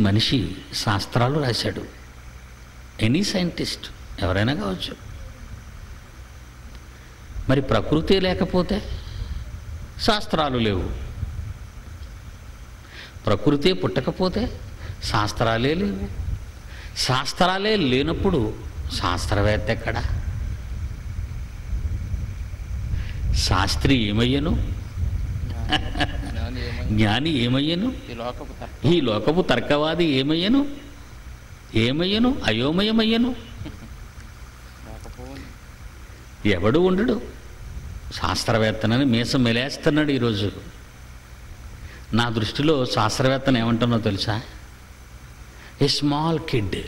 మనిషి శాస్త్రాలు రాశాడు ఎనీ సైంటిస్ట్ ఎవరైనా కావచ్చు మరి ప్రకృతి లేకపోతే శాస్త్రాలు లేవు ప్రకృతి పుట్టకపోతే శాస్త్రాలే లేవు శాస్త్రాలే లేనప్పుడు శాస్త్రవేత్త ఎక్కడా శాస్త్రి ఏమయ్యను జ్ఞాని ఏమై జ్ఞాని ఏమయ్యను ఈ లోకపు తర్క ఈ లోకపు తర్కవాది ఏమయ్యను ఏమయ్యను అయోమయమయ్యను లేకపోని ఎవడు ఉండడు శాస్త్రవేత్తనని మీసం మెలేస్తున్నాడు ఈరోజు నా దృష్టిలో శాస్త్రవేత్తను ఏమంటున్నా తెలుసా ఏ స్మాల్ కిడ్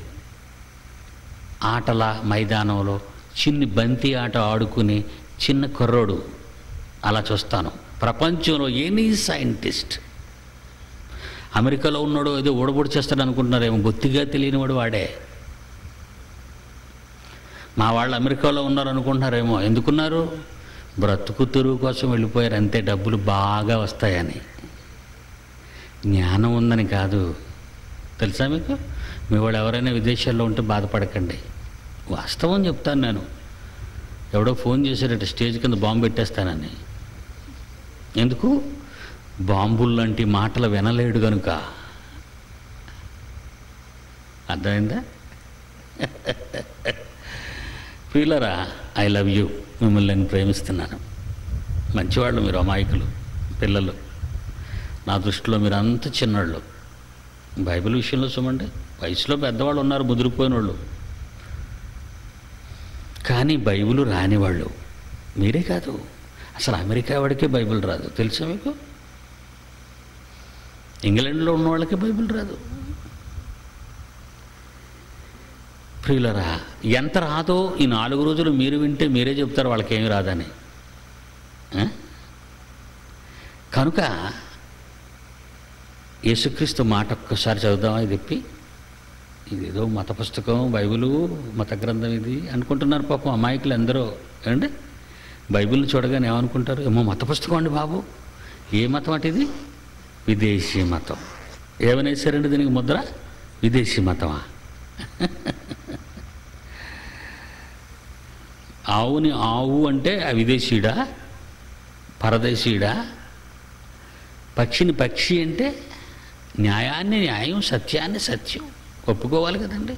ఆటల మైదానంలో చిన్ని బంతి ఆట ఆడుకుని చిన్న కుర్రోడు అలా చూస్తాను ప్రపంచంలో ఎనీ సైంటిస్ట్ అమెరికాలో ఉన్నాడు ఏదో ఓడబొడి చేస్తాడు అనుకుంటున్నారేమో బొత్తిగా తెలియనివాడు వాడే మా వాళ్ళు అమెరికాలో ఉన్నారు అనుకుంటున్నారేమో ఎందుకున్నారు బ్రతుకు తెరువు కోసం వెళ్ళిపోయారు అంతే డబ్బులు బాగా వస్తాయని జ్ఞానం ఉందని కాదు తెలుసా మీకు మీ వాళ్ళు ఎవరైనా విదేశాల్లో ఉంటే బాధపడకండి వాస్తవం చెప్తాను నేను ఎవడో ఫోన్ చేశారట స్టేజ్ కింద బాంబు పెట్టేస్తానని ఎందుకు బాంబులు లాంటి మాటలు వినలేడు కనుక అర్థమైందా ప్రియులరా ఐ లవ్ యూ మిమ్మల్ని నేను ప్రేమిస్తున్నాను మంచివాళ్ళు మీరు అమాయకులు పిల్లలు నా దృష్టిలో మీరు అంత చిన్నవాళ్ళు బైబిల్ విషయంలో చూడండి వయసులో పెద్దవాళ్ళు ఉన్నారు ముదిరిపోయిన వాళ్ళు కానీ బైబిల్ రానివాళ్ళు మీరే కాదు అసలు అమెరికా వాడికే బైబిల్ రాదు తెలుసా మీకు ఇంగ్లాండ్లో ఉన్న వాళ్ళకి బైబిల్ రాదు ప్రియులరా ఎంత రాదో ఈ నాలుగు రోజులు మీరు వింటే మీరే చెప్తారు వాళ్ళకేమి రాదని ఆ? కనుక యేసుక్రీస్తు మాట ఒక్కసారి చదువుదామా ఇది చెప్పి ఇదేదో మత పుస్తకం బైబిలు మత గ్రంథం ఇది అనుకుంటున్నారు పాపం అమాయకులు ఎందరో ఏమండి బైబిల్ని చూడగానే ఏమనుకుంటారు ఏమో మత పుస్తకం అండి బాబు ఏ మతం అంటే ఇది విదేశీ మతం ఏమనేసారండి దీనికి ముద్ర విదేశీ మతమా ఆవుని ఆవు అంటే ఆ విదేశీయుడా పరదేశీయుడా పక్షిని పక్షి అంటే న్యాయాన్ని న్యాయం సత్యాన్ని సత్యం ఒప్పుకోవాలి కదండి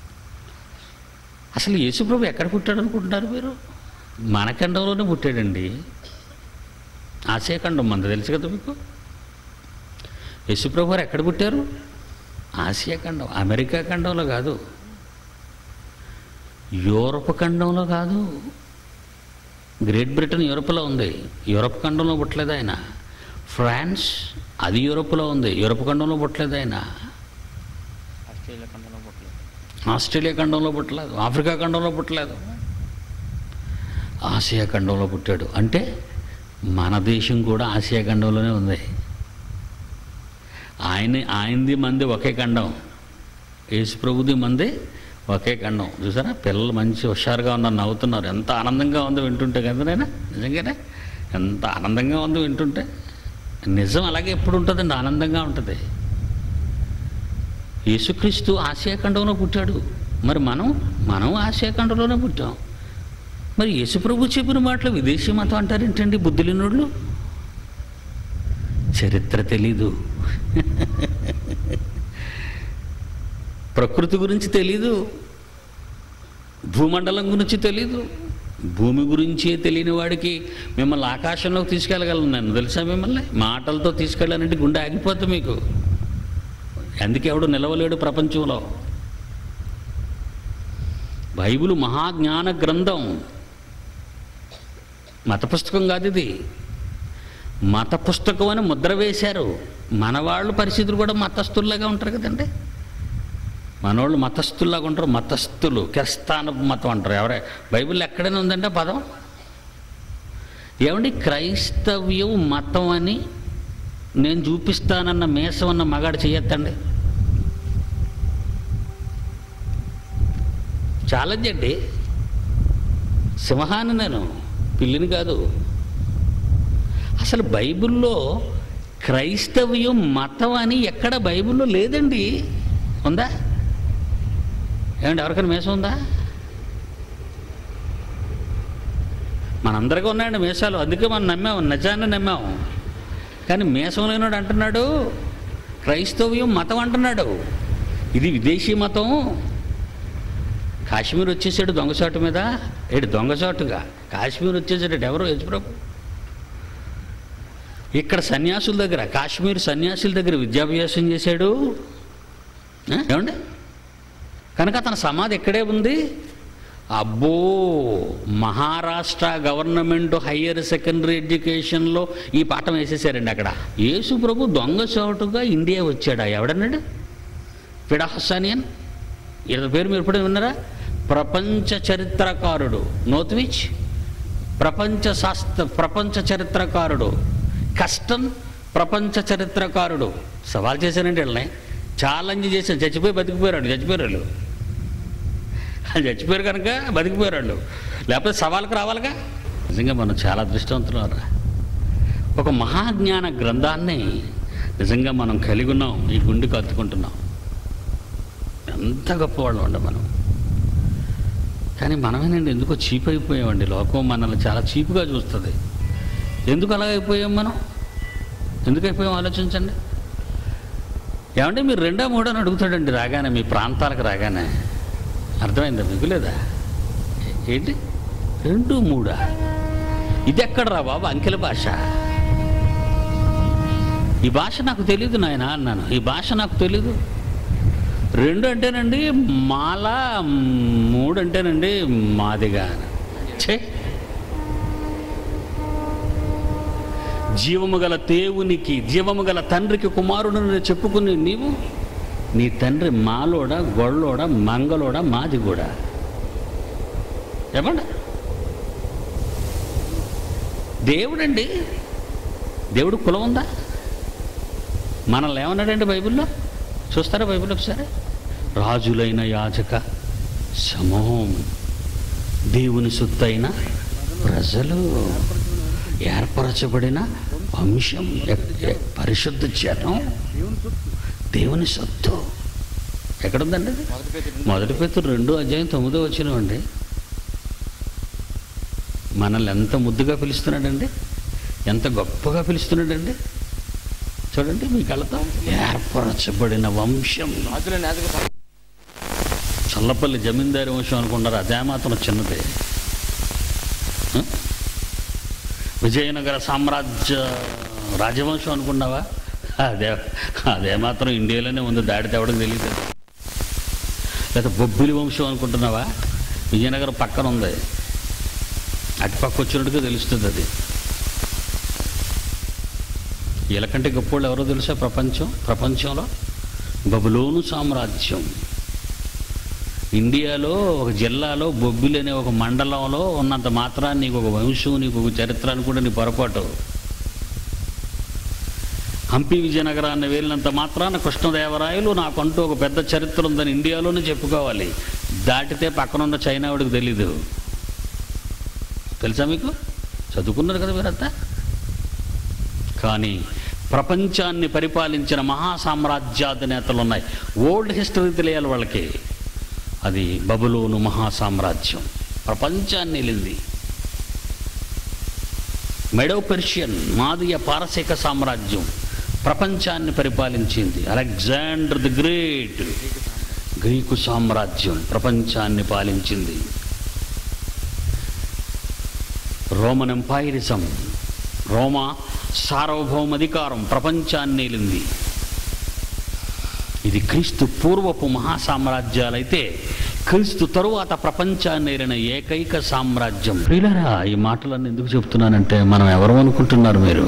అసలు యేసుప్రభు ఎక్కడ పుట్టాడు అనుకుంటున్నారు మీరు మన ఖండంలోనే పుట్టాడండి ఆసియా ఖండం మంది తెలుసు కదా మీకు యేసుప్రభు వారు ఎక్కడ పుట్టారు ఆసియా ఖండం అమెరికా ఖండంలో కాదు యూరప్ ఖండంలో కాదు గ్రేట్ బ్రిటన్ యూరప్లో ఉంది యూరప్ ఖండంలో పుట్టలేదు ఆయన ఫ్రాన్స్ అది యూరప్లో ఉంది యూరప్ ఖండంలో పుట్టలేదు ఆయన ఆస్ట్రేలియా ఖండంలో పుట్టలేదు ఆస్ట్రేలియా ఖండంలో పుట్టలేదు ఆఫ్రికా ఖండంలో పుట్టలేదు ఆసియా ఖండంలో పుట్టాడు అంటే మన దేశం కూడా ఆసియా ఖండంలోనే ఉంది ఆయన ఆయనది మంది ఒకే ఖండం యేసు ప్రభుది మంది ఒకే ఖండం చూసారా పిల్లలు మంచి హుషారుగా ఉన్నారు నవ్వుతున్నారు ఎంత ఆనందంగా ఉందో వింటుంటే కదా నైనా నిజంగానే ఎంత ఆనందంగా ఉందో వింటుంటే నిజం అలాగే ఎప్పుడు ఉంటుందండి ఆనందంగా ఉంటుంది యేసుక్రీస్తు ఆసియా ఖండంలో పుట్టాడు మరి మనం మనం ఆసియా ఖండంలోనే పుట్టాం మరి యేసుప్రభు చెప్పిన మాటలు విదేశీ మతం అంటారేంటండి బుద్ధి లేనోళ్ళు చరిత్ర తెలీదు ప్రకృతి గురించి తెలీదు భూమండలం గురించి తెలీదు భూమి గురించే తెలియని వాడికి మిమ్మల్ని ఆకాశంలోకి తీసుకెళ్ళగలను నేను తెలుసా మిమ్మల్ని మాటలతో తీసుకెళ్ళానంటే గుండె ఆగిపోద్ది మీకు అందుకే ఎవడు నిలవలేడు ప్రపంచంలో బైబిల్ మహాజ్ఞాన గ్రంథం మత పుస్తకం కాదు ఇది మత పుస్తకం అని ముద్ర వేశారు మన వాళ్ళు పరిస్థితులు కూడా మతస్థుల్లాగా ఉంటారు కదండి మనోళ్ళు మతస్థుల్లాగా ఉంటారు మతస్థులు క్రిస్తాన మతం అంటారు ఎవరే బైబిల్ ఎక్కడైనా ఉందంటే ఆ పదం ఏమండి క్రైస్తవ్యం మతం అని నేను చూపిస్తానన్న మేసం అన్న మగాడు చేయొద్దండి ఛాలెంజ్ అండి సింహాన్ని నేను పిల్లిని కాదు అసలు బైబిల్లో క్రైస్తవ్యం మతం అని ఎక్కడ బైబిల్లో లేదండి ఉందా ఏమండి ఎవరికైనా మీసం ఉందా మనందరికీ ఉన్నాయండి మీసాలు అందుకే మనం నమ్మాము నిజాన్ని నమ్మాము కానీ మీసం లేనాడు అంటున్నాడు క్రైస్తవ్యం మతం అంటున్నాడు ఇది విదేశీ మతం కాశ్మీర్ వచ్చేసాడు దొంగచాటు మీద ఏడు దొంగచాటుగా కాశ్మీర్ వచ్చేసాడు ఎవరు యజ్ప్రభు ఇక్కడ సన్యాసుల దగ్గర కాశ్మీర్ సన్యాసుల దగ్గర విద్యాభ్యాసం చేశాడు ఆ? ఏమండి కనుక అతని సమాధి ఎక్కడే ఉంది అబ్బో మహారాష్ట్ర గవర్నమెంట్ హయ్యర్ సెకండరీ ఎడ్యుకేషన్లో ఈ పాఠం వేసేసారండి అక్కడ యేసు ప్రభు దొంగ చోటుగా ఇండియా వచ్చాడా ఎవడన్నాడు ఫిడా హస్సానియన్ ఇతని పేరు మీరు ఎప్పుడైనా విన్నారా ప్రపంచ చరిత్రకారుడు నోత్విచ్ ప్రపంచ శాస్త్ర ప్రపంచ చరిత్రకారుడు కష్టం ప్రపంచ చరిత్రకారుడు సవాల్ చేశానండి వీళ్ళని ఛాలెంజ్ చేశాను చచ్చిపోయి బతికిపోయారు చచ్చిపోయారు వాళ్ళు వాళ్ళు చచ్చిపోయారు కనుక బతికిపోయారు వాళ్ళు లేకపోతే సవాల్కి రావాలిగా నిజంగా మనం చాలా అదృష్టవంతులరా ఒక మహాజ్ఞాన గ్రంథాన్ని నిజంగా మనం కలిగి ఉన్నాం ఈ గుండెకి అత్తుకుంటున్నాం ఎంత గొప్పవాళ్ళం అండి మనం కానీ మనమేనండి ఎందుకో చీప్ అయిపోయామండి లోకం మనల్ని చాలా చీప్గా చూస్తుంది ఎందుకు అలా అయిపోయాం మనం ఎందుకు అయిపోయాం ఆలోచించండి ఏమంటే మీరు రెండో మూడో అని అడుగుతాడండి రాగానే మీ ప్రాంతాలకు రాగానే అర్థమైందా మీకు లేదా ఏంటి రెండు మూడా ఇది ఎక్కడరా బాబు అంకెల భాష ఈ భాష నాకు తెలియదు నాయన అన్నాను ఈ భాష నాకు తెలీదు రెండు అంటేనండి మాల మూడు అంటేనండి మాదిగా ఛే జీవము గల దేవునికి జీవము గల తండ్రికి కుమారుడు చెప్పుకుని నీవు నీ తండ్రి మాలోడ గొళ్ళోడ మంగళోడ మాది కూడా చెప్పండి దేవుడండి దేవుడు కులం ఉందా మనల్ని ఏమన్నాడండి బైబిల్లో చూస్తారా బైబిల్ ఒకసారి రాజులైన యాజక సమూహం దేవుని సొత్తైన ప్రజలు ఏర్పరచబడిన వంశం ఎ- ఎ- పరిశుద్ధ జనం దేవుని సొత్తు ఎక్కడుందండి అది? మొదటి పేతురు మొదటి పేతురు రెండు అధ్యాయం తొమ్మిదో వచ్చినవండి మనల్ని ఎంత ముద్దుగా పిలుస్తున్నాడండి ఎంత గొప్పగా పిలుస్తున్నాడండి చూడండి మీ కళ్ళతో ఏర్పరచబడిన వంశం రాజుల నేతకు చల్లపల్లి జమీందారి వంశం అనుకున్నారు అదే మాత్రం చిన్నదే ఆ? విజయనగర సామ్రాజ్య రాజవంశం అనుకున్నావా అదే అదే మాత్రం ఇండియాలోనే ఉంది దాడి తేవడం తెలియదు లేదా బొబ్బిలి వంశం అనుకుంటున్నావా విజయనగరం పక్కన ఉంది అటు పక్క వచ్చినట్టుగా తెలుస్తుంది అది వీళ్ళకంటే గొప్పోళ్ళు ఎవరో తెలుసా ప్రపంచం ప్రపంచంలో బబులోను సామ్రాజ్యం ఇండియాలో ఒక జిల్లాలో బొబ్బిలి అనే ఒక మండలంలో ఉన్నంత మాత్రాన్ని నీకు ఒక వంశం నీకు ఒక చరిత్ర అని కూడా నీ పొరపాటు హంపి విజయనగరాన్ని వెళ్ళినంత మాత్రాన కృష్ణదేవరాయలు నాకంటూ ఒక పెద్ద చరిత్ర ఉందని ఇండియాలోనే చెప్పుకోవాలి దాటితే పక్కనున్న చైనావుడికి తెలీదు తెలుసా మీకు చదువుకున్నారు కదా మీరంతా కానీ ప్రపంచాన్ని పరిపాలించిన మహాసామ్రాజ్యాధినేతలు ఉన్నాయి ఓల్డ్ హిస్టరీ తెలియాలి వాళ్ళకి అది బబులోను మహాసామ్రాజ్యం ప్రపంచాన్ని వెళ్ళింది మెడో పెర్షియన్ మాదియ పారసీక సామ్రాజ్యం ప్రపంచాన్ని పరిపాలించింది అలెగ్జాండర్ ది గ్రేట్ గ్రీకు సామ్రాజ్యం ప్రపంచాన్ని పాలించింది రోమన్ ఎంపైరిజం రోమా సార్వభౌమాధికారం ప్రపంచాన్ని ఏలింది ఇది క్రీస్తు పూర్వపు మహాసామ్రాజ్యాలైతే క్రీస్తు తరువాత ప్రపంచాన్ని ఏలిన ఏకైక సామ్రాజ్యం ప్రియులరా ఈ మాటలన్నీ ఎందుకు చెప్తున్నానంటే మనం ఎవరు అనుకుంటున్నారు మీరు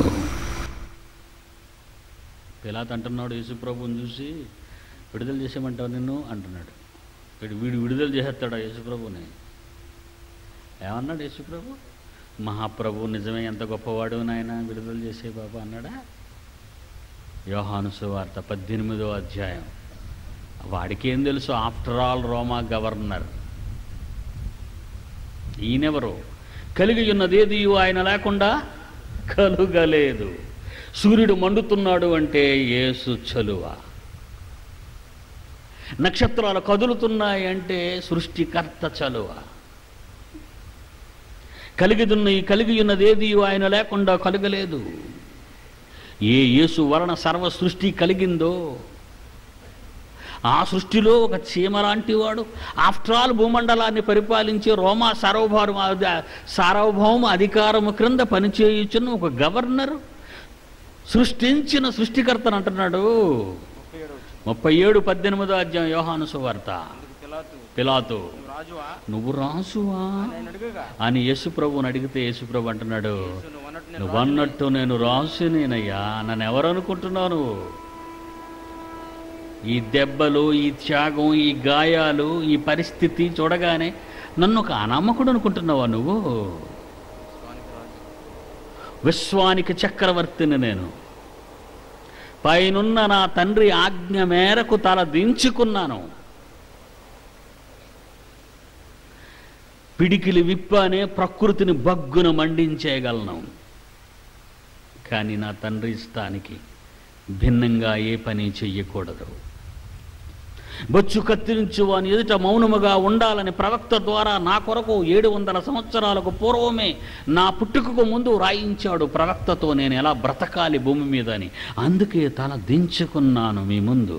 పిలాత్ అంటున్నాడు యేసుప్రభుని చూసి విడుదల చేసేయమంటావు నిన్ను అంటున్నాడు వీడు వీడు విడుదల చేసేస్తాడా యేసుప్రభుని ఏమన్నాడు యేసుప్రభు మహాప్రభు నిజమే ఎంత గొప్పవాడు నాయన విడుదల చేసే బాబా అన్నాడా యోహాను సువార్త పద్దెనిమిదో అధ్యాయం వాడికి ఏం తెలుసు ఆఫ్టర్ ఆల్ రోమా గవర్నర్ ఈయనెవరు కలిగి ఉన్నదేది ఆయన లేకుండా కలుగలేదు సూర్యుడు మండుతున్నాడు అంటే యేసు చలువ నక్షత్రాలు కదులుతున్నాయి అంటే సృష్టికర్త చలువ కలిగిదున్న ఈ కలిగి ఉన్నదేది ఆయన లేకుండా కలగలేదు ఏ యేసు వలన సర్వ సృష్టి కలిగిందో ఆ సృష్టిలో ఒక చీమ లాంటి వాడు ఆఫ్టర్ ఆల్ భూమండలాన్ని పరిపాలించే రోమా సార్వభౌమ సార్వభౌమ అధికారము క్రింద పనిచేయుచున్న ఒక గవర్నరు సృష్టించిన సృష్టికర్తను అంటున్నాడు ముప్పై ఏడు వచ్చింది ముప్పై ఏడు పద్దెనిమిదో అధ్యాయం యోహాను సువార్త అందుకు పిలాతు పిలాతు నువ్వు రాజువా నువ్వు రాసువా నేను అడుగుగా అని యేసుప్రభుని అడిగితే యేసుప్రభు అంటున్నాడు యేసు నువ్వు అన్నట్టు నేను నువ్వు అన్నట్టు నేను రాసునేనయ్యా నన్ను ఎవరు అనుకుంటున్నావు నువ్వు ఈ దెబ్బలు ఈ త్యాగం ఈ గాయాలు ఈ పరిస్థితి చూడగానే నన్ను ఒక అనామకుడు అనుకుంటున్నావా నువ్వు స్వానికి రాజు విశ్వానికి చక్రవర్తిని నేను పైనున్న నా తండ్రి ఆజ్ఞ మేరకు తల దించుకున్నాను పిడికిలి విప్పానే ప్రకృతిని బగ్గున మండించేయగలను కానీ నా తండ్రి ఇష్టానికి భిన్నంగా ఏ పని చెయ్యకూడదు బొచ్చు కత్తిరించు వాని ఎదుట మౌనముగా ఉండాలని ప్రవక్త ద్వారా నా కొరకు ఏడు వందల సంవత్సరాలకు పూర్వమే నా పుట్టుకకు ముందు రాయించాడు ప్రవక్తతో నేను ఎలా బ్రతకాలి భూమి మీద అని అందుకే తల దించుకున్నాను మీ ముందు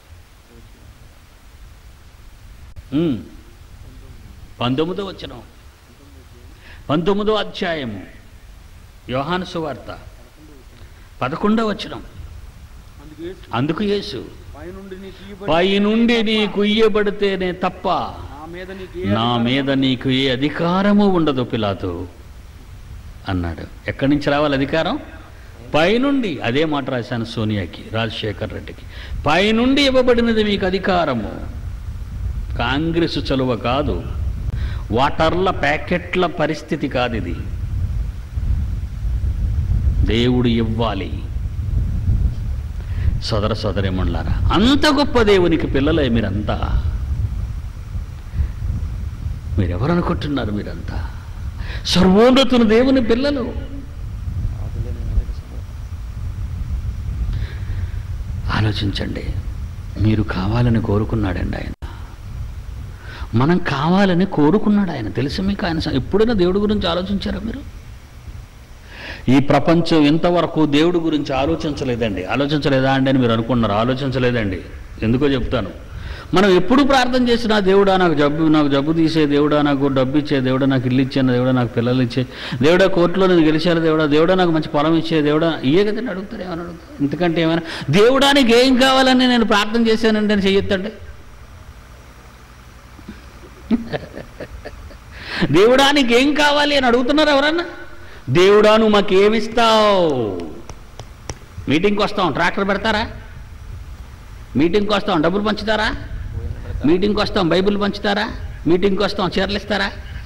ఉమ్. పంతొమ్మిదో వచ్చిన పంతొమ్మిదో అధ్యాయము యోహాను సువార్త పదకొండో వచనం అందుకు యేసు అందుకు యేసు పైనుండి నీకు ఇవ్వబడి పై నుండి నీకు ఇయ్యబడితేనే తప్ప నా మీద నీకు నా మీద నీకు ఏ అధికారము ఉండదు పిలాతు అన్నాడు ఎక్కడి నుంచి రావాలి అధికారం పైనుండి అదే మాట రాశాను సోనియాకి రాజశేఖర్ రెడ్డికి పైనుండి ఇవ్వబడినది మీకు అధికారము కాంగ్రెస్ చలువ కాదు వాటర్ల ప్యాకెట్ల పరిస్థితి కాదు ఇది దేవుడు ఇవ్వాలి సోదర సోదరేమణ్లారా అంత గొప్ప దేవునికి పిల్లలే మీరంతా మీరెవరు అనుకుంటున్నారు మీరంతా సర్వోన్నతుని దేవుని పిల్లలు ఆదులే నేను ఎదురు సభ. ఆలోచించండి మీరు కావాలని కోరుకున్నాడండి ఆయన మనం కావాలని కోరుకున్నాడు ఆయన తెలుసు మీకు ఆయన స- ఎప్పుడైనా దేవుడి గురించి ఆలోచించారా మీరు ఈ ప్రపంచం ఇంతవరకు దేవుడి గురించి ఆలోచించలేదండి ఆలోచించలేదా అండి అని మీరు అనుకున్నారు ఆలోచించలేదండి ఎందుకో చెప్తాను మనం ఎప్పుడు ప్రార్థన చేసినా దేవుడా నాకు జబ్బు నాకు జబ్బు తీసే దేవుడా నాకు డబ్బు ఇచ్చే దేవుడా నాకు ఇల్లు ఇచ్చాను దేవుడా నాకు పిల్లలు ఇచ్చే దేవుడా కోర్టులో నేను గెలిచాను దేవుడా దేవుడా నాకు మంచి పొలం ఇచ్చే దేవుడా ఇయే కదండి అడుగుతారు ఏమని అడుగుతారు ఎందుకంటే ఏమైనా దేవుడా నీకు ఏం కావాలని నేను ప్రార్థన చేశానండి అని చెయ్యొద్దండి దేవుడా నీకు ఏం కావాలి అని అడుగుతున్నారు ఎవరన్నా దేవుడా నువ్వు మాకు ఏమిస్తావు మీటింగ్కి వస్తాం ట్రాక్టర్ పెడతారా మీటింగ్కి వస్తాం డబ్బులు పంచుతారా భోజనం పెడతా. మీటింగ్కి వస్తాం బైబిల్ పంచుతారా మీటింగ్కి వస్తాం చీరలు ఇస్తారా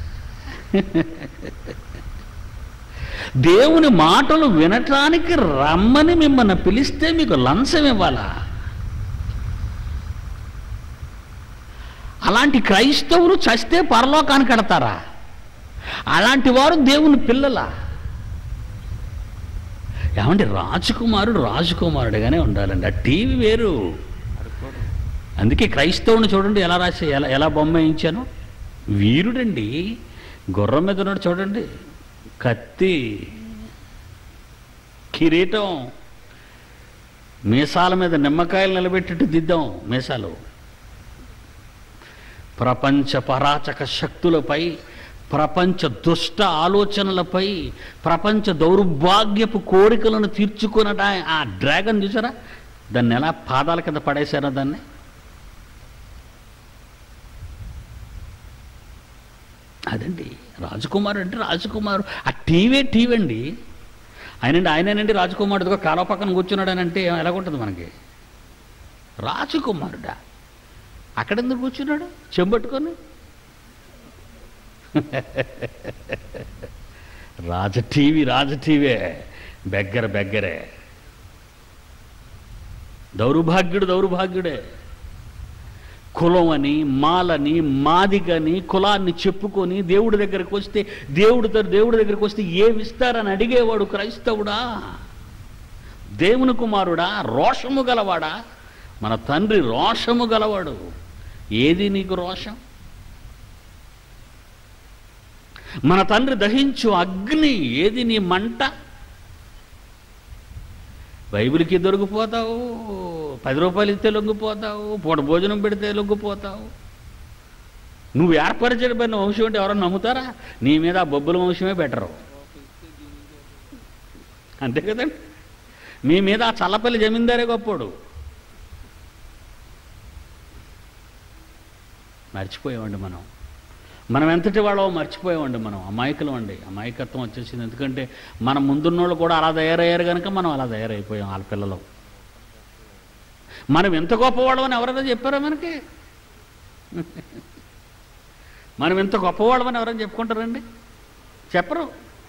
దేవుని మాటలు వినటానికి రమ్మని మిమ్మల్ని పిలిస్తే మీకు లంచం ఇవ్వాలా అలాంటి క్రైస్తవులు చస్తే పరలోకానికి కడతారా అలాంటి వారు దేవుని పిల్లలా ఏమంటే రాజకుమారుడు రాజకుమారుడుగానే ఉండాలండి ఆ టీవీ వేరు అడుక్కోడు అందుకే క్రైస్తవుని చూడండి ఎలా రాసి ఎలా ఎలా బొమ్మ వేయించాను వీరుడండి గుర్రం మీద ఉన్నాడు చూడండి కత్తి కిరీటం మీసాల మీద నిమ్మకాయలు నిలబెట్టేట్టు దిద్దాం మీసాలు ప్రపంచ పరాచక శక్తులపై ప్రపంచ దుష్ట ఆలోచనలపై ప్రపంచ దౌర్భాగ్యపు కోరికలను తీర్చుకున్న ఆ డ్రాగన్ చూసారా దాన్ని ఎలా పాదాల కింద పడేశారా దాన్ని అదండి రాజకుమారు అంటే రాజకుమారు ఆ టీవీ టీవీ అండి ఆయనండి ఆయనేనండి రాజకుమారుడుగా కాలువ పక్కన కూర్చున్నాడు అని అంటే ఎలాగుంటుంది మనకి రాజకుమారుడా అక్కడ ఎందుకు కూర్చున్నాడు చెంబట్టుకొని రాజ టీవీ రాజ టీవే బెగ్గర బెగ్గరే దౌర్భాగ్యుడు దౌర్భాగ్యుడే కులం అని మాలని మాదిగని కులాన్ని చెప్పుకొని దేవుడి దగ్గరికి వస్తే దేవుడి దగ్గర దేవుడి దగ్గరికి వస్తే ఏమిస్తారని అడిగేవాడు క్రైస్తవుడా దేవుని కుమారుడా రోషము గలవాడా మన తండ్రి రోషము గలవాడు ఏది నీకు రోషం మన తండ్రి దహించు అగ్ని ఏది నీ మంట బైబిల్కి దొరికిపోతావు పది రూపాయలు ఇస్తే లొంగిపోతావు పూట భోజనం పెడితే లొంగిపోతావు నువ్వు ఏర్పరచబడిన వంశం అంటే ఎవరన్నా నమ్ముతారా నీ మీద ఆ బొబ్బుల వంశమే బెటరు అంతే కదండి మీ మీద ఆ చల్లపల్లి జమీందారే గొప్పోడు మర్చిపోయామండి మనం మనం ఎంతటి వాళ్ళో మర్చిపోయామండి మనం అమాయకులం అండి అమాయకత్వం వచ్చేసింది ఎందుకంటే మన ముందున్నోళ్ళు కూడా అలా తయారయ్యారు కనుక మనం అలా తయారైపోయాం వాళ్ళ పిల్లలు మనం ఎంత గొప్పవాళ్ళం అని ఎవరైనా చెప్పారా మనకి మనం ఎంత గొప్పవాళ్ళం అని ఎవరైనా చెప్పుకుంటారండి చెప్పరు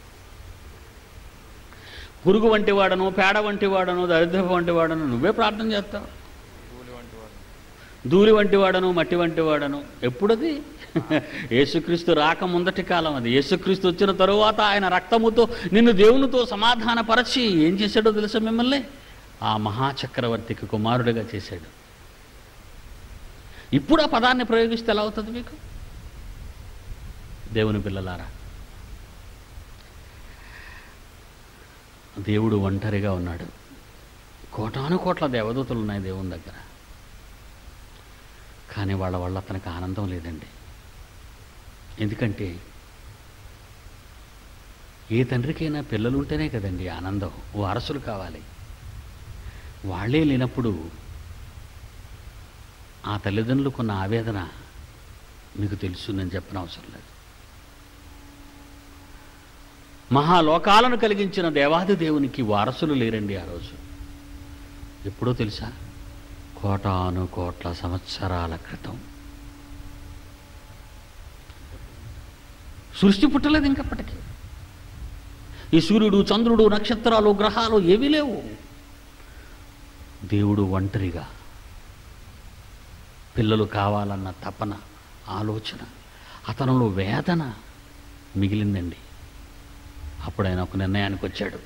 పురుగు వంటి వాడను పేడ వంటి వాడను దరిద్రపు వంటి వాడను నువ్వే ప్రార్థన చేస్తావు ధూళి వంటి వాడు ధూళి వంటి వాడను మట్టి వంటి వాడను ఎప్పుడది యేసుక్రీస్తు రాక ముందటి కాలం అది యేసుక్రీస్తు వచ్చిన తరువాత ఆయన రక్తముతో నిన్ను దేవునితో సమాధానపరచి ఏం చేశాడో తెలుసా మిమ్మల్ని ఆ మహాచక్రవర్తికి కుమారుడిగా చేశాడు ఇప్పుడు ఆ పదాన్ని ప్రయోగిస్తే ఎలా అవుతుంది మీకు దేవుని పిల్లలారా దేవుడు ఒంటరిగా ఉన్నాడు కోటాను కోట్ల దేవదూతలు ఉన్నాయి దేవుని దగ్గర కానీ వాళ్ళ వల్ల అతనికి ఆనందం లేదండి ఎందుకంటే ఏ తండ్రికైనా పిల్లలు ఉంటేనే కదండి ఆనందం వారసులు కావాలి వాళ్ళే లేనప్పుడు ఆ తల్లిదండ్రులకున్న ఆవేదన మీకు తెలుసు నేను చెప్పనవసరం లేదు మహాలోకాలను కలిగించిన దేవాది దేవునికి వారసులు లేరండి ఆ రోజు ఎప్పుడో తెలుసా కోటాను కోట్ల సంవత్సరాల క్రితం సృష్టి పుట్టలేదు ఇంకప్పటికీ ఈ సూర్యుడు చంద్రుడు నక్షత్రాలు గ్రహాలు ఏవీ లేవు దేవుడు ఒంటరిగా పిల్లలు కావాలన్న తపన ఆలోచన అతనిలో వేదన మిగిలిందండి అప్పుడు ఆయన ఒక నిర్ణయానికి వచ్చాడు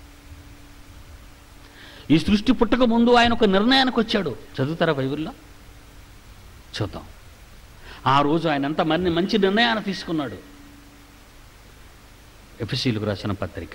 ఈ సృష్టి పుట్టక ముందు ఆయన ఒక నిర్ణయానికి వచ్చాడు చదువుతారా బైబిల్లో చూద్దాం ఆ రోజు ఆయన ఎంత మరిన్ని మంచి నిర్ణయాన్ని తీసుకున్నాడు ఎఫ్ఎసీలకు రాసిన పత్రిక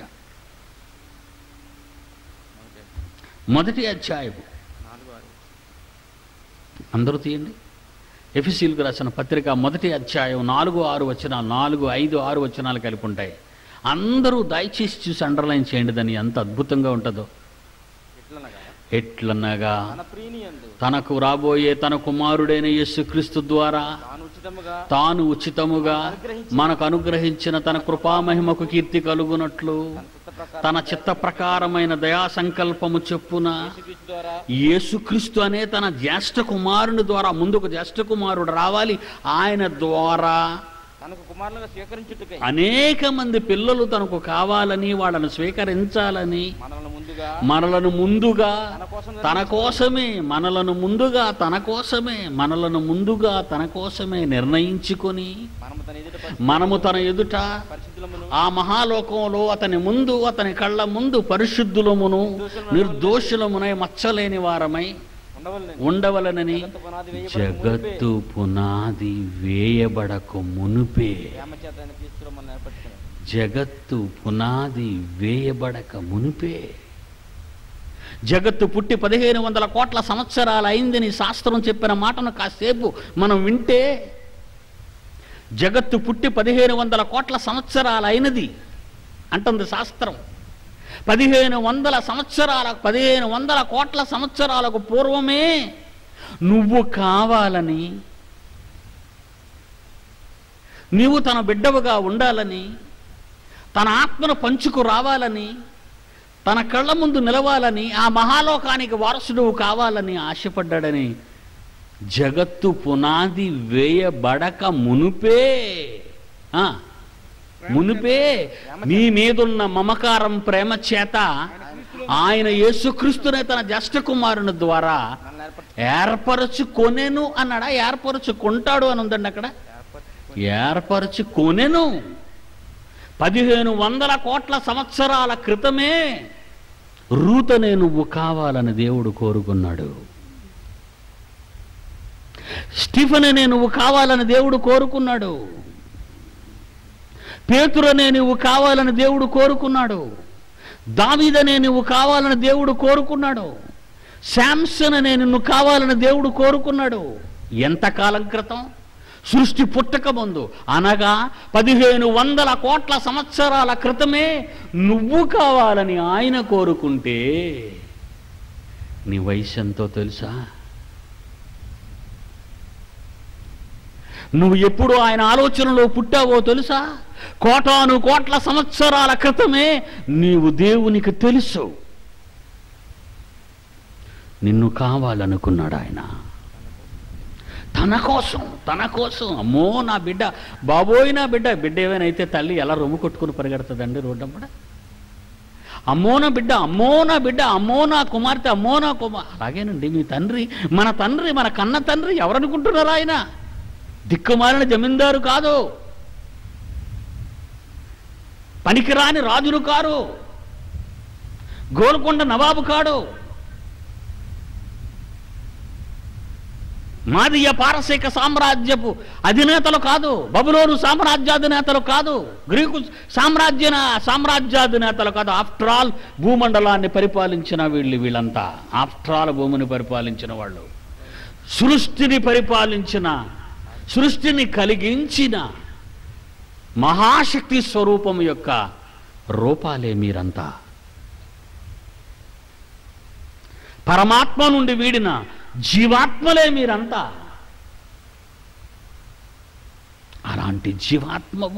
ఓకే. మొదటి అధ్యాయము నాలుగు ఆరు అందరూ తీయండి ఎఫ్ఎసీలకు రాసిన పత్రిక మొదటి అధ్యాయం నాలుగు ఆరు వచనాలు నాలుగు ఐదు ఆరు వచనాలు కలిపి ఉంటాయి అందరూ దయచేసి చూసి అండర్లైన్ చేయండి దాన్ని ఎంత అద్భుతంగా ఉంటుందో ఎట్లనగా ఎట్లనగా తన ప్రీని యందు తనకు రాబోయే తన కుమారుడైన యేసుక్రీస్తు ద్వారా తాను ఉచితముగా తాను ఉచితముగా మనకు అనుగ్రహించిన తన కృపామహిమకు కీర్తి కలుగునట్లు తన చిత్త ప్రకారం తన చిత్త ప్రకారమైన దయా సంకల్పము చెప్పున యేసుక్రీస్తు ద్వారా యేసుక్రీస్తు అనే తన జ్యేష్ఠ కుమారుని ద్వారా ముందుకు జ్యేష్ఠ కుమారుడు రావాలి ఆయన ద్వారా తనకు కుమారులుగా స్వీకరించుటకై అనేక మంది పిల్లలు తనకు కావాలని వాళ్ళను స్వీకరించాలని మనల్ని ముందుగా మనలను ముందుగా తన కోసం తన కోసమే మనలను ముందుగా తన కోసమే మనలను ముందుగా తన కోసమే నిర్ణయించుకొని మనము తన ఎదుట పరి- మనము తన ఎదుట పరిశుద్ధులమును ఆ మహాలోకంలో అతని ముందు అతని కళ్ళ ముందు పరిశుద్ధులమును నిర్దోషులమునై మచ్చలేని వారమై ఉండవలెను ఉండవలనని జగత్తు పునాది వేయబడక జగత్తు పునాది వేయబడక మునుపే ప్రేమ చేత ఆయన క్రీస్తులో మనం ఏర్పరచుకున్నాడు జగత్తు పునాది వేయబడక మునిపే జగత్తు పుట్టి పదిహేను వందల కోట్ల సంవత్సరాలు అయిందని శాస్త్రం చెప్పిన మాటను కాసేపు మనం వింటే జగత్తు పుట్టి పదిహేను వందల కోట్ల సంవత్సరాలు అయినది అంటుంది శాస్త్రం పదిహేను వందల సంవత్సరాల పదిహేను వందల కోట్ల సంవత్సరాలకు పూర్వమే నువ్వు కావాలని నీవు తన బిడ్డవుగా ఉండాలని తన ఆత్మను పంచుకు రావాలని తన కళ్ళ ముందు నిలవాలని ఆ మహాలోకానికి వారసుడు కావాలని ఆశపడ్డాడని జగత్తు పునాది వేయబడక మునుపే ఆ, మునుపే నీ మీదున్న మమకారం ప్రేమ చేత ఆయన యేసుక్రీస్తునే తన జ్యేష్ఠ కుమారుని ద్వారా మనల్ని ఏర్పరచు ఏర్పరచుకొనెను అన్నాడా ఏర్పరచుకుంటాడు అని ఉందండి అక్కడ ఏర్పరచు ఏర్పరచుకొనెను పదిహేను వందల కోట్ల సంవత్సరాల క్రితమే రూతనే నువ్వు కావాలని దేవుడు కోరుకున్నాడు స్టీఫెన్ నువ్వు కావాలని దేవుడు కోరుకున్నాడు పేతురనే నువ్వు కావాలని దేవుడు కోరుకున్నాడు దావీదనే నువ్వు కావాలని దేవుడు కోరుకున్నాడు శాంసన్ అనే నిన్ను కావాలని దేవుడు కోరుకున్నాడు ఎంతకాలం క్రితం సృష్టి పుట్టక ముందు అనగా పదిహేను వందల కోట్ల సంవత్సరాల క్రితమే నువ్వు కావాలని ఆయన కోరుకుంటే నీ వయసు ఎంతో తెలుసా నువ్వు ఎప్పుడు ఆయన ఆలోచనలో పుట్టావో తెలుసా కోటాను కోట్ల సంవత్సరాల క్రితమే నీవు దేవునికి తెలుసు నిన్ను కావాలనుకున్నాడు ఆయన తన కోసం తన కోసం అమ్మో నా బిడ్డ బాబోయ్ నా బిడ్డ బిడ్డ ఏమైనా అయితే తల్లి ఎలా రొమ్ము కొట్టుకుని పరిగెడుతుందండి రోడ్డమ్మడ అమ్మో నా బిడ్డ అమ్మో నా బిడ్డ అమ్మో నా కుమార్తె అమ్మో నా కుమార్ అలాగేనండి మీ తండ్రి మన తండ్రి మన కన్న తండ్రి ఎవరనుకుంటున్నారు ఆయన దిక్కుమాలిన జమీందారు కాదు పనికిరాని రాజులు కారు గోల్కొండ నవాబు కాడు మాదియ పారసీక సామ్రాజ్యపు అధినేతలు కాదు బబులోను సామ్రాజ్యాధినేతలు కాదు గ్రీకు సామ్రాజ్య సామ్రాజ్యాధినేతలు కాదు ఆఫ్టర్ ఆల్ భూమండలాన్ని పరిపాలించిన వీళ్ళు వీళ్ళంతా ఆఫ్టర్ ఆల్ భూమిని పరిపాలించిన వాళ్ళు సృష్టిని పరిపాలించిన సృష్టిని కలిగించిన మహాశక్తి స్వరూపం యొక్క రూపాలే మీరంతా పరమాత్మ నుండి వీడిన జీవాత్మలే మీరంతా అలాంటి జీవాత్మవు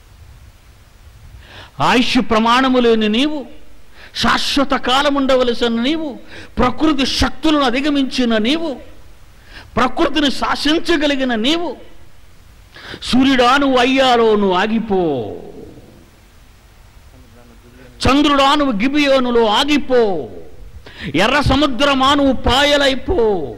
ఆయుష్ ప్రమాణము లేని నీవు శాశ్వత కాలం ఉండవలసిన నీవు ప్రకృతి శక్తులను అధిగమించిన నీవు ప్రకృతిని శాసించగలిగిన నీవు సూర్యుడా నువ్వు అయ్యాలో నువ్వు ఆగిపో చంద్రుడా నువ్వు గిబియోనులో ఆగిపో ఎర్ర సముద్రమా నువ్వు పాయలైపో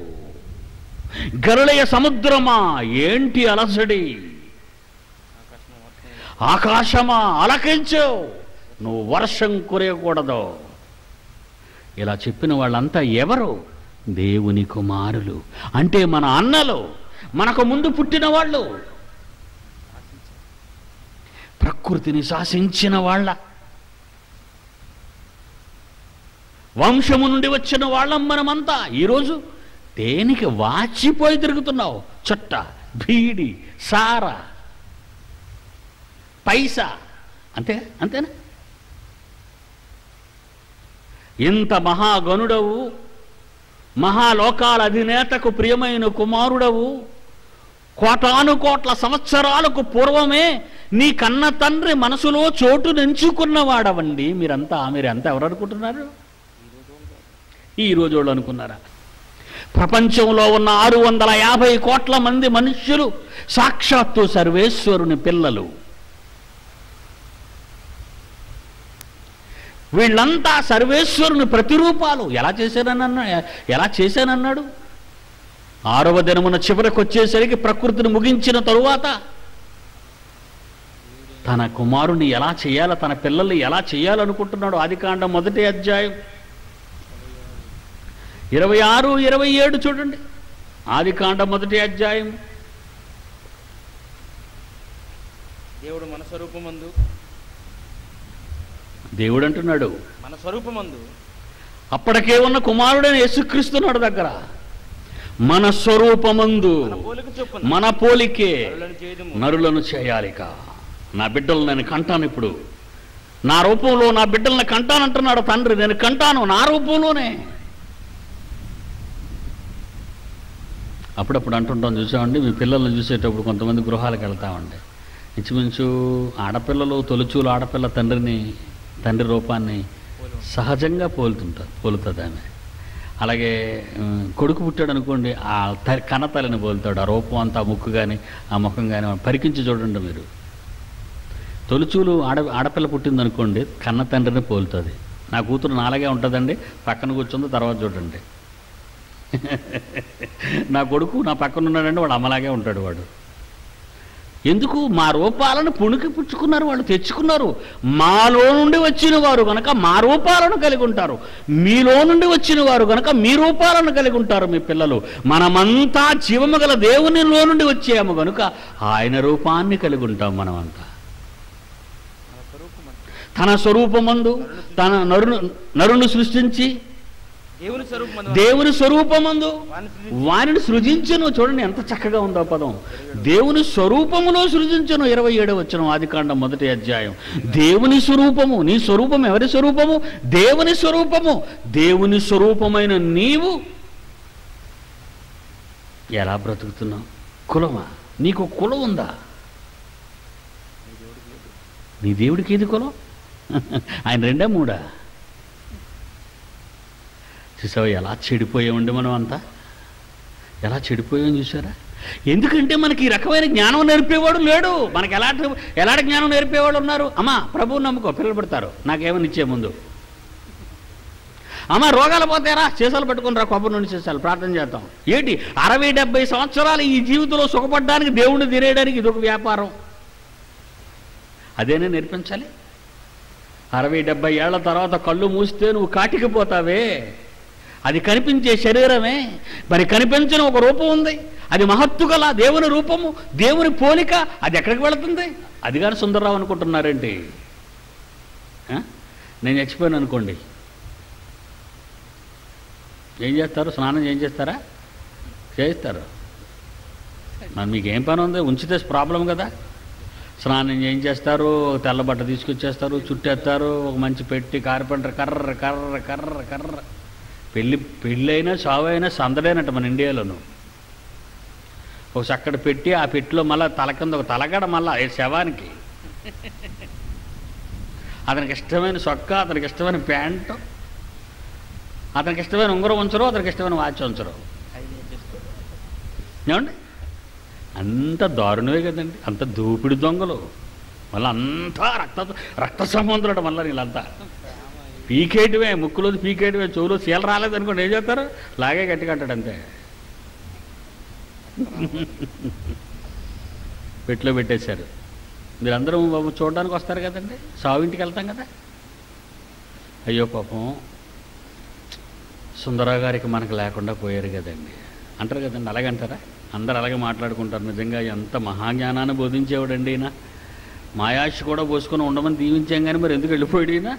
గరళయ సముద్రమా ఏంటి అలసడి ఆకాశం వర్షం ఆకాశమా అలకించు నువ్వు వర్షం కురియకూడదు ఇలా చెప్పిన వాళ్ళంతా ఎవరు దేవుని కుమారులు అంటే మన అన్నలు మనకు ముందు పుట్టిన వాళ్ళు ప్రకృతిని శాసించిన వాళ్ళ వంశము నుండి వచ్చిన వాళ్ళం మనమంతా ఈరోజు దేనికి వాచిపోయి తిరుగుతున్నావు చుట్ట బీడి సార పైసా అంతే అంతేనా ఇంత మహాగణుడవు మహాలోకాల అధినేతకు ప్రియమైన కుమారుడవు కోటాను కోట్ల సంవత్సరాలకు పూర్వమే నీ కన్న తండ్రి మనసులో చోటు నెంచుకున్నవాడవండి మీరంతా మీరంతా ఎవరు అనుకుంటున్నారు ఈ రోజు వాళ్ళు అనుకున్నారా ప్రపంచంలో ఉన్న ఆరు వందల యాభై కోట్ల మంది మనుష్యులు సాక్షాత్తు సర్వేశ్వరుని పిల్లలు వీళ్ళంతా సర్వేశ్వరుని ప్రతిరూపాలు ఎలా చేశానన్నా ఎలా చేశానన్నాడు ఆరవ దినమున చివరికి వచ్చేసరికి ప్రకృతిని ముగించిన తరువాత తన కుమారుని ఎలా చేయాలో తన పిల్లల్ని ఎలా చేయాలనుకుంటున్నాడు ఆదికాండం మొదటి అధ్యాయం ఇరవై ఆరు ఇరవై ఏడు చూడండి ఆదికాండం మొదటి అధ్యాయం దేవుడు మన స్వరూపమందు దేవుడు అంటున్నాడు మన స్వరూపమందు అప్పటికే ఉన్న కుమారుడైన యేసుక్రీస్తున్నాడు దగ్గర మన స్వరూపమందు మన పోలిక చొప్పున మన పోలికే నరులను చేయదుము నరులను చేయాలిక నా బిడ్డలు నేను కంటాను ఇప్పుడు నా రూపంలో నా బిడ్డల్ని కంటానంటున్నాడు తండ్రి నేను కంటాను నా రూపంలోనే అప్పుడప్పుడు అంటుంటాం చూసామండి మీ పిల్లల్ని చూసేటప్పుడు కొంతమంది గృహాలకు వెళ్తామండి ఇంచుమించు ఆడపిల్లలు తొలుచూలు ఆడపిల్ల తండ్రిని తండ్రి రూపాన్ని సహజంగా పోలుతుంటారు పోలుతుంది ఆమె అలాగే ఉమ్, కొడుకు పుట్టాడు అనుకోండి ఆ త కన్నతల్లిని పోలుతాడు ఆ రూపం అంతా ఆ ముక్కు కానీ ఆ ముఖం కానీ పరికించి చూడండి మీరు తొలుచూలు ఆడ ఆడపిల్ల పుట్టింది అనుకోండి కన్న తండ్రిని పోలుతుంది నా కూతురు నాలాగే ఉంటుందండి పక్కన కూర్చుంది తర్వాత చూడండి నా కొడుకు నా పక్కన ఉన్నాడంటే వాడు అమ్మలాగే ఉంటాడు వాడు ఎందుకు మా రూపాలను పుణికి పుచ్చుకున్నారు వాళ్ళు తెచ్చుకున్నారు మాలో నుండి వచ్చిన వారు గనక మా రూపాలను కలిగి ఉంటారు మీలో నుండి వచ్చిన వారు గనక మీ రూపాలను కలిగి ఉంటారు మీ పిల్లలు మనమంతా జీవము గల దేవునిలో నుండి వచ్చాము గనుక ఆయన రూపాన్ని కలిగి ఉంటాం మనమంతా మన స్వరూపమందు తన స్వరూపమందు తన నరును నరును సృష్టించి దేవుని స్వరూపమందు దేవుని స్వరూపమందు వాని సృజించి వారిని సృజించును చూడండి ఎంత చక్కగా ఉందో ఆ పదం దేవుని స్వరూపములో సృజించును ఇరవై ఏడవ వచ్చిన ఆదికాండం మొదటి అధ్యాయం దేవుని స్వరూపము నీ స్వరూపం ఎవరి స్వరూపము దేవుని స్వరూపము దేవుని స్వరూపమైన నీవు ఎలా బ్రతుకుతున్నావు కులమా నీకు కులం ఉందా నీ దేవుడికి ఏది కులం ఆయన రెండా మూడా చూసావా ఎలా చెడిపోయామండి మనం అంతా ఎలా చెడిపోయాం చూసారా ఎందుకంటే మనకి ఈ రకమైన జ్ఞానం నేర్పేవాడు లేడు మనకి ఎలాంటి ఎలాంటి జ్ఞానం నేర్పేవాడు ఉన్నారు అమ్మా ప్రభువు నమ్ముకో పిల్లలు పెడతారు నాకేమని ఇచ్చే ముందు అమ్మ రోగాలు పోతారా చేసాలు పెట్టుకుని రా కొబ్బరి నుండి చేసాలు ప్రార్థన చేద్దాం ఏంటి అరవై డెబ్బై సంవత్సరాలు ఈ జీవితంలో సుఖపడడానికి దేవుణ్ణి తినేయడానికి ఇదొక వ్యాపారం అదేనే నేర్పించాలి అరవై డెబ్బై ఏళ్ల తర్వాత కళ్ళు మూస్తే నువ్వు కాటికి పోతావే అది కనిపించే శరీరమే మరి కనిపించిన ఒక రూపం ఉంది అది మహత్తు గల దేవుని రూపము దేవుని పోలిక అది ఎక్కడికి వెళుతుంది అది కానీ సుందరరావు అనుకుంటున్నారేంటి ఆ? నేను చచ్చిపోయాను అనుకోండి ఏం చేస్తారు స్నానం ఏం చేస్తారా చేయిస్తారు మరి మీకు ఏం పని ఉంది ఉంచితే ప్రాబ్లం కదా స్నానం ఏం చేస్తారు తెల్ల బట్ట తీసుకొచ్చేస్తారు చుట్టేస్తారు ఒక మంచి పెట్టి కార్పెంటర్ కర్ర కర్ర కర్ర కర్ర పెళ్ళి పెళ్ళైనా చావు అయినా సందడేనట్టు మన ఇండియాలోను ఒక చక్కటి పెట్టి ఆ పెట్టిలో మళ్ళీ తల కింద ఒక తలగడ మళ్ళా ఏ శవానికి అతనికి ఇష్టమైన సొక్క అతనికి ఇష్టమైన ప్యాంటు అతనికి ఇష్టమైన ఉంగరం ఉంచరు అతనికి ఇష్టమైన వాచ్ ఉంచరు అది నేను చేసుకోను. ఏమండి అంత దారుణమే కదండి అంత దూపిడి దొంగలు మళ్ళీ అంతా రక్త రక్త సముద్రుడు మళ్ళీ వీళ్ళంతా పీకేయటమే ముక్కులో పీకేయటమే చెవులో చీల రాలేదనుకోండి ఏం చేస్తారు లాగే గట్టి కట్టాడు అంతే పెట్టిలో పెట్టేశారు మీరందరూ చూడడానికి వస్తారు కదండి సావింటికి వెళ్తాం కదా అయ్యో పాపం సుందరా గారికి మనకు లేకుండా పోయారు కదండి అంటారు కదండి అలాగే అంటారా అందరు అలాగే మాట్లాడుకుంటారు నిజంగా ఎంత మహాజ్ఞానాన్ని బోధించేవాడండి ఈయన మాయాశ కూడా పోసుకొని ఉండమని దీవించాం కానీ మరి ఎందుకు వెళ్ళిపోయాడు ఈయన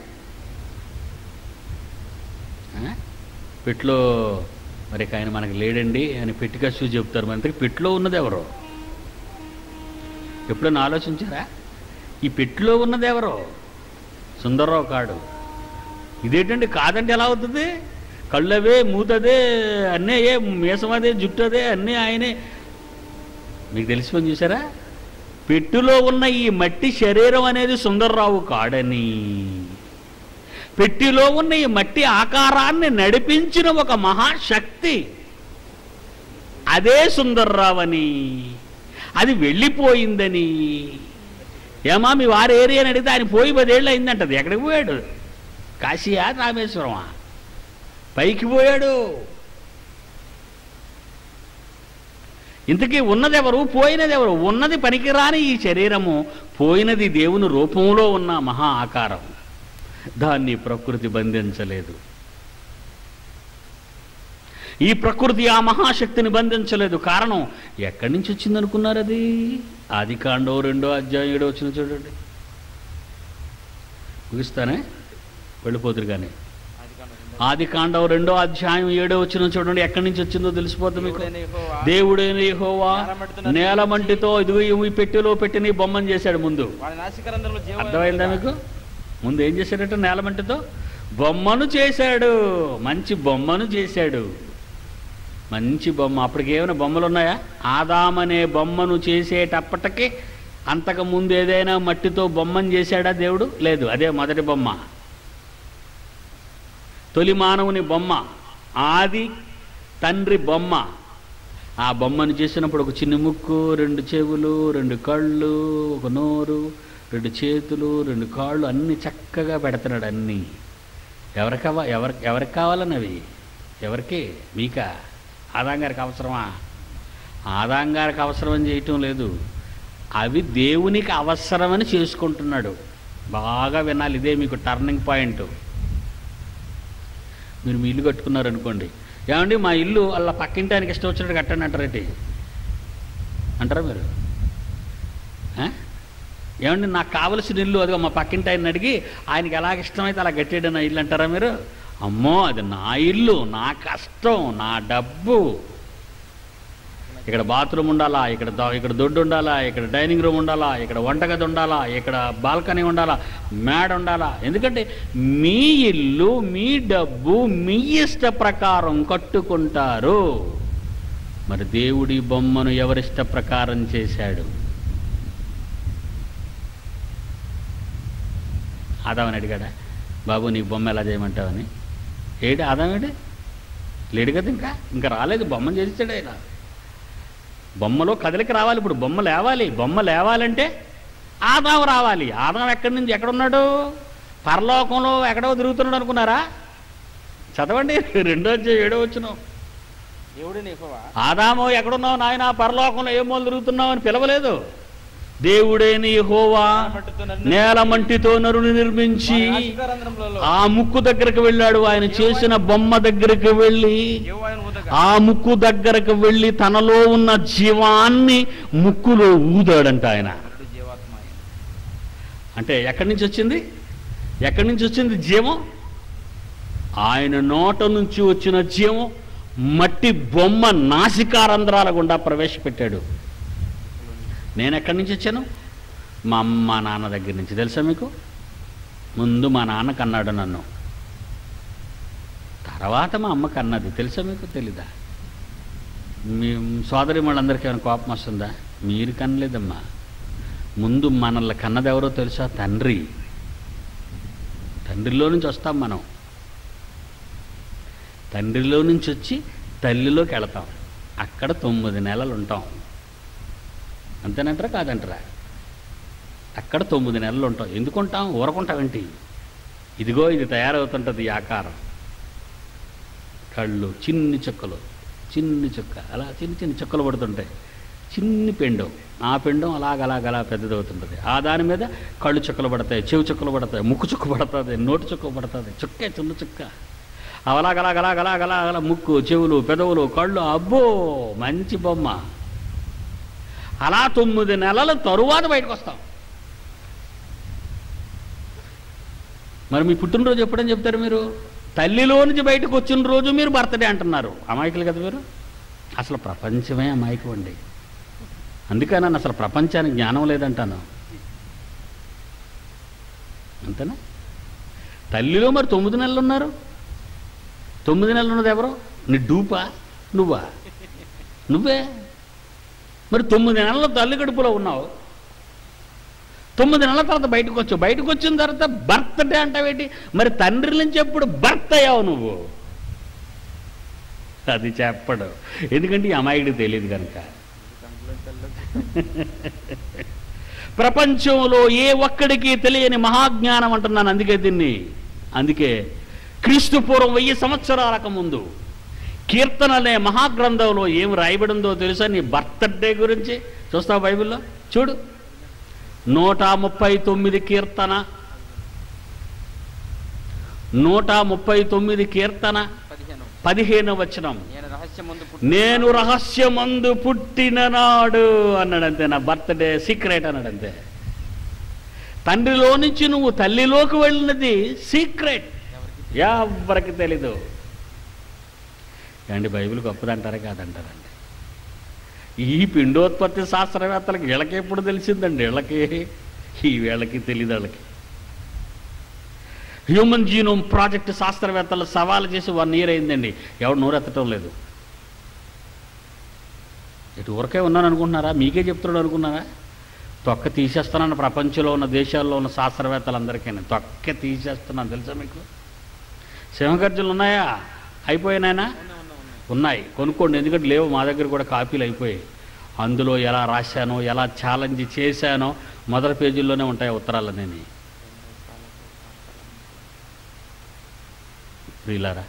ఆ? పెట్లో మరి ఇక ఆయన మనకి లేడండి అని పెట్టికచ్చు చెప్తారు మరి ఇంతకీ పెట్లో ఉన్నది ఎవరు ఎప్పుడైనా ఆలోచించారా ఈ పెట్టిలో ఉన్నది ఎవరు సుందరరావు కాడు ఇదేంటండి కాదంటే ఎలా అవుతుంది కళ్ళవే మూతదే అన్నీ ఏ మీసమదే జుట్టదే అన్నీ ఆయనే మీకు తెలిసిపోయి చూసారా పెట్టులో ఉన్న ఈ మట్టి శరీరం అనేది సుందర్రావు కాడని పెట్టిలో ఉన్న ఈ మట్టి ఆకారాన్ని నడిపించిన ఒక మహాశక్తి అదే సుందర్రావని అది వెళ్ళిపోయిందని ఏమా మీ వారి ఏరియాని అడిగితే ఆయన పోయి పదేళ్ళు అయిందంటది ఎక్కడికి పోయాడు కాశీయా రామేశ్వరమా పైకి పోయాడు ఇంతకీ ఉన్నదెవరు పోయినదెవరు ఉన్నది పనికిరాని ఈ శరీరము పోయినది దేవుని రూపంలో ఉన్న మహా ఆకారం దాన్ని ప్రకృతి బంధించలేదు ఈ ప్రకృతి ఆ మహాశక్తిని బంధించలేదు కారణం ఎక్కడి నుంచి వచ్చింది అనుకున్నారు అది ఆది కాండో రెండో అధ్యాయం ఏడో వచ్చిన చూడండి ముగిస్తానే వెళ్ళిపోతురు కానీ ఆది కాండం రెండో ఆది కాండం రెండో అధ్యాయం ఏడో వచ్చిన చూడండి ఎక్కడి నుంచి వచ్చిందో తెలిసిపోతుంది మీకు దేవుడైన యెహోవా దేవుడైన యెహోవా నేల మంటితో ఇదిగో ఈ పెట్టెలో పెట్టి నీ బొమ్మను చేశాడు ముందు వాడి నాసికరంధ్రంలో జీవం అర్థమైందా మీకు ముందు ఏం చేశాడట నేల మంటితో బొమ్మను చేశాడు మంచి బొమ్మను చేశాడు మంచి బొమ్మ అప్పటికి ఏమైనా బొమ్మలు ఉన్నాయా ఆదాం అనే బొమ్మను చేసేటప్పటికి అంతకు ముందు ఏదైనా మట్టితో బొమ్మను చేశాడా దేవుడు లేదు అదే మొదటి బొమ్మ తొలి మానవుని బొమ్మ ఆది తండ్రి బొమ్మ ఆ బొమ్మను చేసినప్పుడు ఒక చిన్న ముక్కు రెండు చెవులు రెండు కళ్ళు ఒక నోరు రెండు చేతులు రెండు కాళ్ళు అన్నీ చక్కగా పెడుతున్నాడు అన్నీ ఎవరికి కావా ఎవరి ఎవరికి కావాలన్నవి ఎవరికి మీకా ఆదాం గారికి అవసరమా ఆదాం గారికి అవసరం అని చేయటం లేదు అవి దేవునికి అవసరమని చేసుకుంటున్నాడు బాగా వినాలి ఇదే మీకు టర్నింగ్ పాయింట్ మీరు మీ ఇల్లు కట్టుకున్నారు అనుకోండి ఏమండి మా ఇల్లు అలా పక్కింటి ఆయనకి ఇష్టం వచ్చినట్టు కట్టండి అంటారేంటి అంటారా మీరు ఆ? ఏమండి నాకు కావలసిన ఇల్లు అదిగో మా పక్కింటి ఆయన అడిగి ఆయనకి ఎలాగ ఇష్టమైతే అలా కట్టాడు నా ఇల్లు అంటారా మీరు అమ్మో అది నా ఇల్లు నా కష్టం నా డబ్బు ఇక్కడ బాత్రూమ్ ఉండాలా ఇక్కడ ద- ఇక్కడ దొడ్డు ఉండాలా ఇక్కడ డైనింగ్ రూమ్ ఉండాలా ఇక్కడ వంటగది ఉండాలా ఇక్కడ బాల్కనీ ఉండాలా మేడ ఉండాలా ఎందుకంటే మీ ఇల్లు మీ డబ్బు మీ ఇష్ట ప్రకారం కట్టుకుంటారు మరి దేవుడి బొమ్మను ఎవరిష్ట ప్రకారం చేశాడు ఆదామని అడిగాడా బాబు నీ బొమ్మ ఎలా చేయమంటావని ఏడు ఆదామేడు లేడు కదా ఇంకా ఇంకా రాలేదు బొమ్మను చేసాడు ఆయన బొమ్మలో కదలిక రావాలి ఇప్పుడు బొమ్మ లేవాలి బొమ్మ లేవాలంటే ఆదాం రావాలి ఆదాం ఎక్కడి నుంచి ఎక్కడున్నాడు పరలోకంలో ఎక్కడో తిరుగుతున్నాడు అనుకున్నారా చదవండి రెండో అధ్యాయం ఏడో వచ్చిన దేవుడు నీకోవా ఆదాము ఎక్కడున్నావు నాయన పరలోకంలో ఏ మూల తిరుగుతున్నావు అని పిలవలేదు దేవుడేని హోవా నేల మంటితో నరుని నిర్మించి రంధ్రంలో ఆ ముక్కు దగ్గరకు వెళ్ళాడు ఆయన చేసిన బొమ్మ దగ్గరికి వెళ్ళి యెహోవాయను ఊదగా ఆ ముక్కు దగ్గరకు వెళ్ళి తనలో ఉన్న జీవాన్ని ముక్కులో ఊదాడంట ఆయన నరుడు జీవాత్మ ఆయన. అంటే ఎక్కడి నుంచి వచ్చింది ఎక్కడి నుంచి వచ్చింది జీవం ఆయన నోట నుంచి వచ్చిన జీవం మట్టి బొమ్మ నాసికారంధ్రాల గుండా ప్రవేశపెట్టాడు నేను ఎక్కడి నుంచి వచ్చాను మా అమ్మ నాన్న దగ్గర నుంచి తెలుసా మీకు ముందు మా నాన్న కన్నాడు నన్ను తర్వాత మా అమ్మ కన్నది తెలుసా మీకు తెలీదా మీ సోదరి వాళ్ళందరికీ ఏమైనా కోపం వస్తుందా మీరు కనలేదమ్మా ముందు మనల్ని కన్నది ఎవరో తెలుసా తండ్రి తండ్రిలో నుంచి వస్తాం మనం తండ్రిలో నుంచి వచ్చి తల్లిలోకి వెళతాం అక్కడ తొమ్మిది నెలలు ఉంటాం అంతేనంటారా కాదంటారా అక్కడ తొమ్మిది నెలలు ఉంటాం ఎందుకు ఉంటాం ఊరకుంటామేంటి ఇదిగో ఇది తయారవుతుంటుంది ఈ ఆకారం కళ్ళు చిన్ని చుక్కలు చిన్ని చుక్క అలా చిన్ని చిన్ని చుక్కలు పడుతుంటాయి చిన్ని పెండం ఆ పెండం అలాగ అలాగ అలా పెద్దదవుతుంటుంది ఆ దాని మీద కళ్ళు చుక్కలు పడతాయి చెవి చుక్కలు పడతాయి ముక్కు చుక్క పడుతుంది నోటి చుక్క పడుతుంది చుక్కే చిన్న చుక్క అవలాగలాగలాగలాగలాగలా ముక్కు చెవులు పెదవులు కళ్ళు అబ్బో మంచి బొమ్మ అలా తొమ్మిది నెలల తరువాత బయటకు వస్తాం మరి మీ పుట్టినరోజు ఎప్పుడని చెప్తారు మీరు తల్లిలో నుంచి బయటకు వచ్చిన రోజు మీరు బర్త్డే అంటున్నారు అమాయకులు కదా మీరు అసలు ప్రపంచమే అమాయకం అండి అందుకే నన్ను అసలు ప్రపంచానికి జ్ఞానం లేదంటాను అంతేనా తల్లిలో మరి తొమ్మిది నెలలు ఉన్నారు తొమ్మిది నెలలు ఉన్నది ఎవరు నీ డూపా నువ్వా నువ్వే మరి తొమ్మిది నెలల తల్లి కడుపులో ఉన్నావు తొమ్మిది నెలల తర్వాత బయటకు వచ్చావు బయటకు వచ్చిన తర్వాత బర్త్డే అంటావేంటి మరి తండ్రి నుంచి ఎప్పుడు బర్త్ అయ్యావు నువ్వు అది చెప్పడు ఎందుకంటే ఈ అమాయకుడికి తెలియదు కనుక తండ్రిలో తెల్ల ప్రపంచంలో ఏ ఒక్కడికి తెలియని మహాజ్ఞానం అంటున్నాను అందుకే దీన్ని అందుకే క్రీస్తు పూర్వం వెయ్యి సంవత్సరాలకు ముందు కీర్తన అనే మహాగ్రంథంలో ఏం రాయబడిందో తెలుసా నీ బర్త్డే గురించి చూస్తావు బైబిల్లో చూడు నూట ముప్పై తొమ్మిది కీర్తన నూట ముప్పై తొమ్మిది కీర్తన పదిహేను పదిహేను వచనం నేను రహస్యం ముందు నేను రహస్యమందు పుట్టిన నాడు అన్నాడంతే నా బర్త్డే సీక్రెట్ అన్నాడంతే తండ్రిలో నుంచి నువ్వు తల్లిలోకి వెళ్ళినది సీక్రెట్ ఎవరికి తెలీదు ఏమండి బైబిల్ గొప్పదంటారా కాదంటారండి ఈ పిండోత్పత్తి శాస్త్రవేత్తలకి వీళ్ళకి ఎప్పుడు తెలిసిందండి వీళ్ళకి ఈ వీళ్ళకి తెలియదు వాళ్ళకి హ్యూమన్ జీనోమ్ ప్రాజెక్ట్ శాస్త్రవేత్తలు సవాలు చేసి వన్ ఇయర్ అయిందండి ఎవడు నోరెత్తటం లేదు ఇటు ఊరకే ఉన్నాను అనుకుంటున్నారా మీకే చెప్తున్నాడు అనుకున్నారా తొక్క తీసేస్తున్నాను ప్రపంచంలో ఉన్న దేశాల్లో ఉన్న శాస్త్రవేత్తలందరికీ తొక్క తీసేస్తున్నాను తెలుసా మీకు సింహగర్జులు ఉన్నాయా అయిపోయినాయనా ఉన్నాయి కొనుక్కోండి ఎందుకంటే లేవు మా దగ్గర కూడా కాపీలు అయిపోయాయి అందులో ఎలా రాశానో ఎలా ఛాలెంజ్ చేశానో మొదటి పేజీల్లోనే ఉంటాయి ఉత్తరాలనేవి ప్రియులారా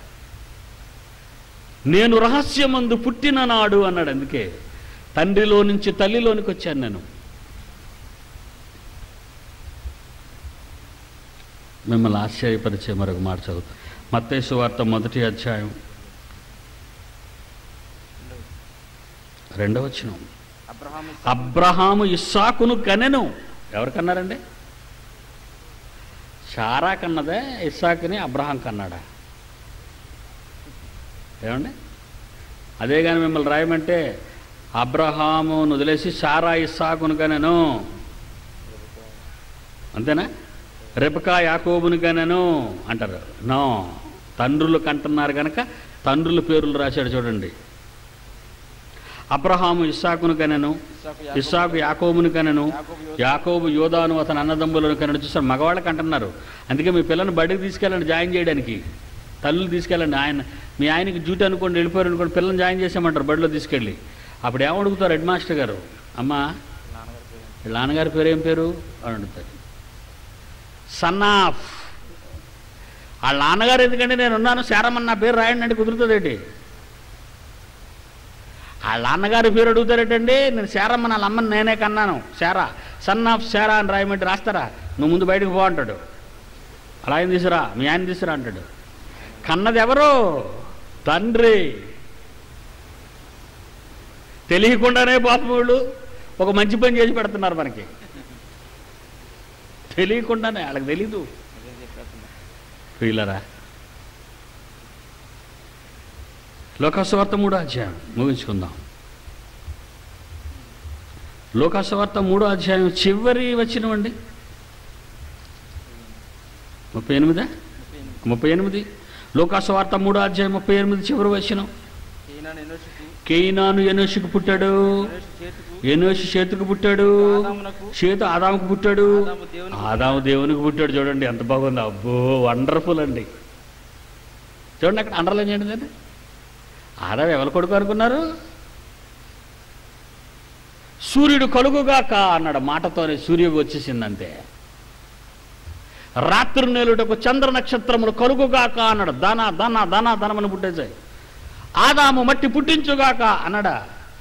నేను రహస్యమందు పుట్టిన నాడు అన్నాడు అందుకే తండ్రిలో నుంచి తల్లిలోనికి వచ్చాను నేను మిమ్మల్ని ఆశ్చర్యపరిచే మరొక మాట చదువుతాం మత్తేసు వార్త మొదటి అధ్యాయం రెండవ వచనం అబ్రహాము అబ్రహాము ఇస్సాకును కనెను ఎవరు కన్నారండి షారా కన్నదే ఇస్సాకుని అబ్రహాం కన్నాడా ఏమండి అదే కానీ మిమ్మల్ని రాయమంటే అబ్రహామును వదిలేసి షారా ఇస్సాకును కనెను అంతేనా రెపకా యాకోబుని కనెను అంటారు నో తండ్రులు కంటున్నారు కనుక తండ్రుల పేర్లు రాశాడు చూడండి అబ్రహాము ఇస్సాకును కనెను ఇస్సాకు ఇస్సాకు యాకోబును కనెను యాకోబు యోధ- యాకోబు యోధాను అతని అన్నదమ్ములను కనెను చూస్తారు మగవాళ్ళకి అంటున్నారు అందుకే మీ పిల్లని బడికి తీసుకెళ్ళండి జాయిన్ చేయడానికి తల్లులు తీసుకెళ్ళండి ఆయన మీ ఆయనకి డ్యూటీ అనుకోండి వెళ్ళిపోయారు అనుకోండి పిల్లల్ని జాయిన్ చేసామంటారు బడిలో తీసుకెళ్ళి అప్పుడు ఏమడుగుతారు హెడ్ మాస్టర్ గారు అమ్మా నాన్నగారి పేరు ఏంటి? వీళ్ళ నాన్నగారి పేరు ఏం పేరు అని అడుగుతారు సన్నాఫ్ వాళ్ళ నాన్నగారు ఎందుకంటే నేను ఉన్నాను శారమ్మని నా పేరు రాయండి అంటే కుదురుతుందేంటి వాళ్ళ నాన్నగారి పేరు అడుగుతారేటండి నేను శారమ్మ వాళ్ళ అమ్మని నేనే కన్నాను శారా సన్ ఆఫ్ శారా అని రాయమంటే రాస్తారా నువ్వు ముందు బయటకు పో అంటాడు అలా ఆయన తీసురా మీ ఆయన తీసురా అంటాడు కన్నది ఎవరు తండ్రి తెలియకుండానే పాపం వీళ్ళు ఒక మంచి పని చేసి పెడుతున్నారు మనకి తెలియకుండానే వాళ్ళకి తెలీదు అదే చెప్పేస్తున్నా ప్రియులరా లోకాసువార్త మూడో అధ్యాయం ముగించుకుందాం లోకాసువార్త మూడో అధ్యాయం చివరి వచ్చినవండి ముప్పై ఎనిమిదా ముప్పై ఎనిమిది. ముప్పై ఎనిమిది లోకాసువార్త మూడో అధ్యాయం ముప్పై ఎనిమిది చివరి వచ్చిన కేనాను ఎనోషుకు కేయినాను ఎనోషుకు పుట్టాడు ఎనోషు చేతుకు ఎనోషు చేతుకు పుట్టాడు ఆదామునకు చేతు ఆదాముకు పుట్టాడు ఆదాము దేవునికి ఆదాము దేవునికి పుట్టాడు చూడండి ఎంత బాగుంది అబ్బో వండర్ఫుల్ అండి చూడండి అక్కడ అండర్లైన్ చేయండి దాన్ని ఆదాం ఎవరు కొడుకు అనుకున్నారు సూర్యుడు కలుగుగాక అన్నాడు మాటతోనే సూర్యుడు వచ్చేసిందంతే రాత్రి నేలుటకు చంద్ర నక్షత్రములు కలుగుగాక అన్నాడు దన దన దన ధనమని పుట్టేశాయి ఆదాము మట్టి పుట్టించుగాక అన్నాడా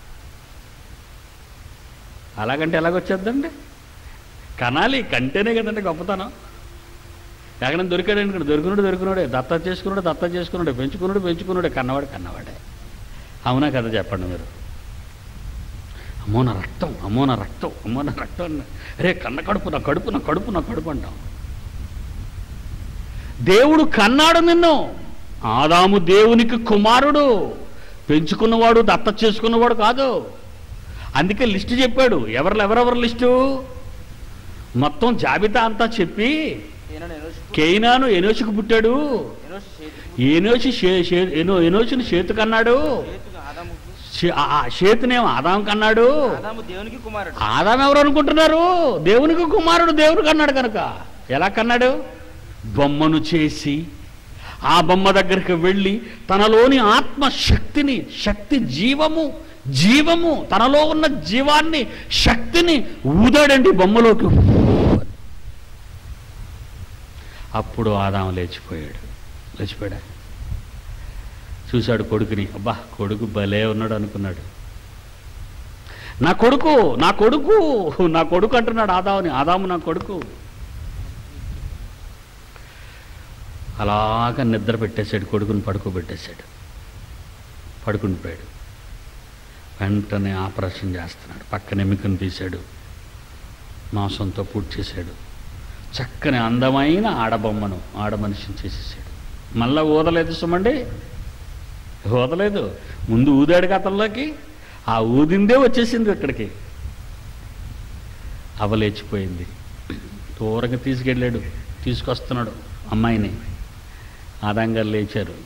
అలాగంటే ఎలాగొచ్చేద్దండి కనాలి కంటేనే కదండి గొప్పతనం ఎక్కడైనా దొరికాడు ఇక్కడ దొరికినాడు దొరికినాడే దత్త చేసుకున్నాడు దత్త చేసుకున్నాడు పెంచుకున్నాడు పెంచుకున్నాడే కన్నవాడు కన్నవాడే అవునా కదా చెప్పండి మీరు అమ్మో నా రక్తం అమ్మో నా రక్తం అమ్మో నా రక్తం అన్న రే కన్న కడుపు నా కడుపు నా కడుపు నా కడుపు అంటాం దేవుడు కన్నాడు నిన్ను ఆదాము దేవునికి కుమారుడు పెంచుకున్నవాడు దత్త చేసుకున్నవాడు కాదు అందుకే లిస్టు చెప్పాడు ఎవరు ఎవరెవరు లిస్టు మొత్తం జాబితా అంతా చెప్పి కేనాను ఎనోషుకు కేయినాను ఎనోషుకు పుట్టాడు ఎనోషు చేతుకు ఏనోషి షే- షే- ఎనో ఎనోషుని షేతు కన్నాడు చేతుకు ఆదాముకు షే- ఆ- ఆ షేతునేమో ఆదాం కన్నాడు ఆదాము దేవునికి కుమారుడు ఆదాం ఎవరు అనుకుంటున్నారు దేవునికి కుమారుడు దేవుడు కన్నాడు కనుక ఎలా కన్నాడు బొమ్మను చేసి ఆ బొమ్మ దగ్గరికి వెళ్ళి తనలోని ఆత్మ శక్తిని శక్తి జీవము జీవము తనలో ఉన్న జీవాన్ని శక్తిని ఊదాడండి బొమ్మలోకి అప్పుడు ఆదాం లేచిపోయాడు లేచిపోయాడా చూశాడు కొడుకుని అబ్బా కొడుకు భలే ఉన్నాడు అనుకున్నాడు నా కొడుకు నా కొడుకు నా కొడుకు అంటున్నాడు ఆదాముని ఆదాము నా కొడుకు అలాగ నిద్ర పెట్టేశాడు కొడుకుని పడుకోబెట్టేశాడు పడుకుని పోయాడు వెంటనే ఆపరేషన్ చేస్తున్నాడు పక్కన ఎముకను తీశాడు మాంసంతో పూర్తి చేశాడు చక్కని అందమైన ఆడబొమ్మను ఆడ మనిషిని చేసేసాడు మళ్ళా ఊదలేదు సుమండి ఊదలేదు ముందు ఊదాడు కథల్లోకి ఆ ఊదిందే వచ్చేసింది ఇక్కడికి అవలేచిపోయింది దూరంగా తీసుకెళ్ళాడు తీసుకొస్తున్నాడు అమ్మాయిని ఆదంగా లేచారు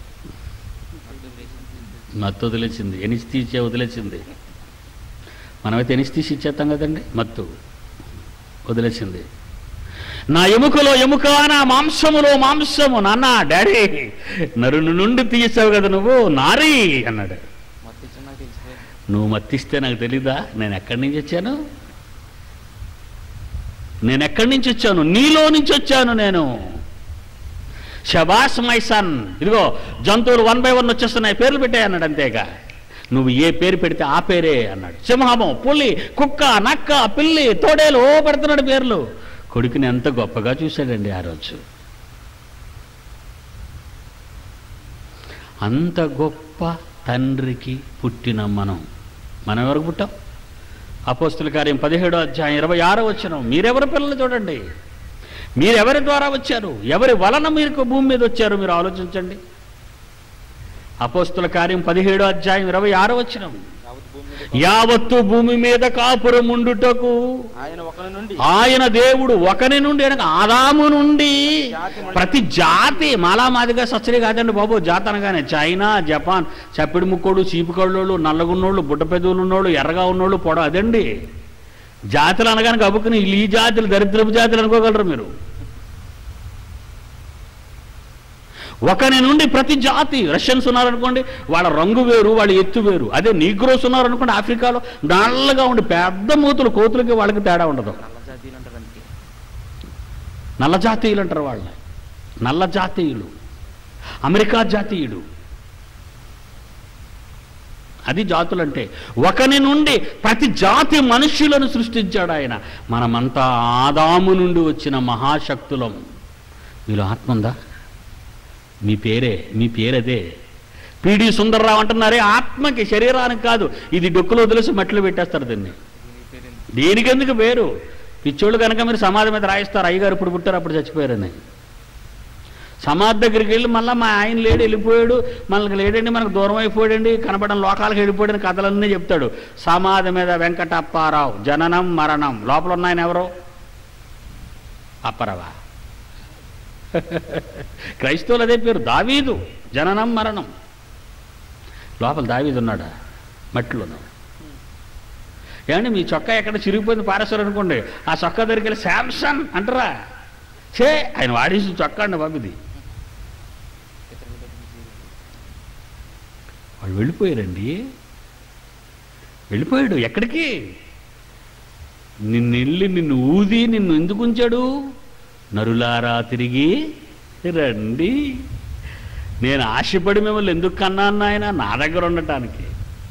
మత్తు వదిలేసింది ఎనిసి తీసే వదిలేసింది మనమైతే ఎనిసి తీసి ఇచ్చేస్తాం కదండి మత్తు వదిలేసింది నా ఎముకలో ఎముక నా మాంసములో మాంసము నాన్న డాడీ నరుని నుండి తీసావు కదా నువ్వు నారీ అన్నాడు మొత్తం ఇచ్చిన నాకు తెలిసిపోయింది నువ్వు మత్తిస్తే నాకు తెలీదా నేను ఎక్కడి నుంచి వచ్చాను నేను ఎక్కడి నుంచి వచ్చాను నీలో నుంచి వచ్చాను నేను షబాస్ మై సన్ ఇదిగో జంతువులు వన్ బై వన్ వచ్చేస్తున్నాయి పేర్లు పెట్టాయి అన్నాడు అంతేగా నువ్వు ఏ పేరు పెడితే ఆ పేరే అన్నాడు సింహము పులి కుక్క నక్క పిల్లి తోడేలు ఓ పెడుతున్నాడు పేర్లు కొడుకుని ఎంత గొప్పగా చూశాడండి ఆ రోజు అంత గొప్ప తండ్రికి పుట్టిన మనం మనం ఎవరికి పుట్టాం అపోస్తుల కార్యం పదిహేడో అధ్యాయం ఇరవై ఆరో వచ్చిన మీరెవరి పిల్లలు చూడండి మీరెవరి ద్వారా వచ్చారు ఎవరి వలన మీరు భూమి మీద వచ్చారు మీరు ఆలోచించండి అపోస్తుల కార్యం పదిహేడో అధ్యాయం ఇరవై ఆరో వచ్చిన యావత్ భూమి మీద యావత్తు భూమి మీద కాపురం ఉండుటకు ఆయన ఒకరి నుండి ఆయన దేవుడు ఒకని నుండి అనగా ఆదాము నుండి ప్రతి జాతి మాలా మాదిగా సచ్చరి కాదండి బాబు జాతి అనగానే చైనా జపాన్ చప్పిడి ముక్కోడు చీపుకళ్ళోళ్ళు నల్లగున్నోళ్ళు బుడ్డ పెదవులు ఉన్నోళ్ళు ఎర్రగా ఉన్నోళ్ళు పొడ అదండి జాతులు అనగానే గబుకుని ఈ జాతులు దరిద్రపు జాతులు అనుకోగలరు మీరు ఒకని నుండి ప్రతి జాతి రష్యన్స్ ఉన్నారనుకోండి వాళ్ళ రంగు వేరు వాళ్ళ ఎత్తు వేరు అదే నీగ్రోస్ ఉన్నారనుకోండి ఆఫ్రికాలో నల్లగా ఉండి పెద్ద మూతులు కోతులకి వాళ్ళకి తేడా ఉండదు నల్ల జాతీయులు అంటారు అందుకే నల్ల జాతీయులు అంటారు వాళ్ళని నల్ల జాతీయులు అమెరికా జాతీయుడు అది జాతులంటే ఒకని నుండి ప్రతి జాతి మనుష్యులను సృష్టించాడు ఆయన మనమంతా ఆదాము నుండి వచ్చిన మహాశక్తులం మీలో ఆత్మ ఉందా మీ పేరే మీ పేరదే పిడి సుందర్రావు అంటున్నారే ఆత్మకి శరీరానికి కాదు ఇది డొక్కులో వదిలేసి మట్టిలో పెట్టేస్తారు దీన్ని దీని పేరు దీనికెందుకు పేరు పిచ్చోళ్ళు కనుక మీరు సమాధి మీద రాయిస్తారు అయ్యగారు ఇప్పుడు పుట్టారు అప్పుడు చచ్చిపోయారని సమాధి దగ్గరికి వెళ్ళి మళ్ళీ మా ఆయన లేడు వెళ్ళిపోయాడు మనకి లేడండి మనకు దూరం అయిపోయాడండి కనపడని లోకాలకు వెళ్ళిపోయాడని కథలన్నీ చెప్తాడు సమాధి మీద వెంకటప్పారావు జననం మరణం లోపల ఉన్న ఆయన ఎవరు అప్పరవా క్రైస్తవులు అదే పేరు దావీదు జననం మరణం లోపల దావీదు ఉన్నాడా మట్టిలో ఉన్నాడు ఏమండి మీ చొక్కా ఎక్కడ చిరిగిపోయింది పారేస్తారు అనుకోండి ఆ చొక్కా దగ్గరికి వెళ్ళి శాంసన్ అంటారా చే ఆయన వాడేసి చొక్కా అండి బాబు ఇది ఇతరుల దగ్గర నుంచి వాళ్ళు వెళ్ళిపోయారండి వెళ్ళిపోయాడు ఎక్కడికి నిన్ను వెళ్ళి నిన్ను ఊది నిన్ను ఎందుకు ఉంచాడు నరులారా తిరిగి రండి నేను ఆశపడి మిమ్మల్ని ఎందుకు కన్నాను ఆయన నా దగ్గర ఉండటానికి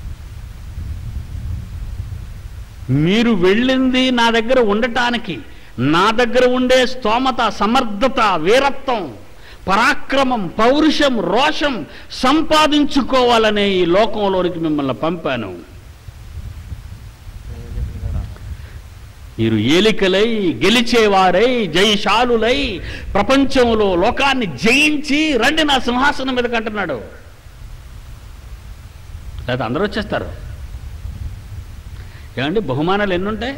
మీరు వెళ్ళింది నా దగ్గర ఉండటానికి నా దగ్గర ఉండే స్తోమత సమర్థత వీరత్వం పరాక్రమం పౌరుషం రోషం సంపాదించుకోవాలనే ఈ లోకంలోనికి మిమ్మల్ని పంపాను ప్రయోజకులుగా మీరు ఏలికలై గెలిచేవారై జయశాలులై ప్రపంచంలో లోకాన్ని జయించి రండి నా సింహాసనం మీద కంటున్నాడు లేదా అందరూ వచ్చేస్తారు ఏమండి బహుమానాలు ఎన్ని ఉంటాయి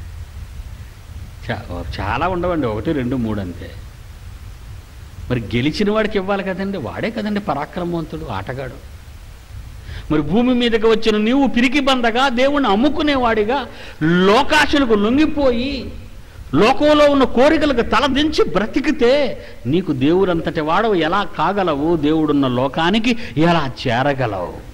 చా- చాలా ఉండవండి ఒకటి రెండు మూడు అంతే మరి గెలిచిన వాడికి ఇవ్వాలి కదండి వాడే కదండి పరాక్రమవంతుడు ఆటగాడు మరి భూమి మీదకి వచ్చిన నీవు పిరికి బందగా దేవుణ్ణి అమ్ముకునేవాడిగా లోకాశలకు లొంగిపోయి లోకంలో ఉన్న కోరికలకు తలదించి బ్రతికితే నీకు దేవుడంతటి వాడవు ఎలా కాగలవు దేవుడున్న లోకానికి ఎలా చేరగలవు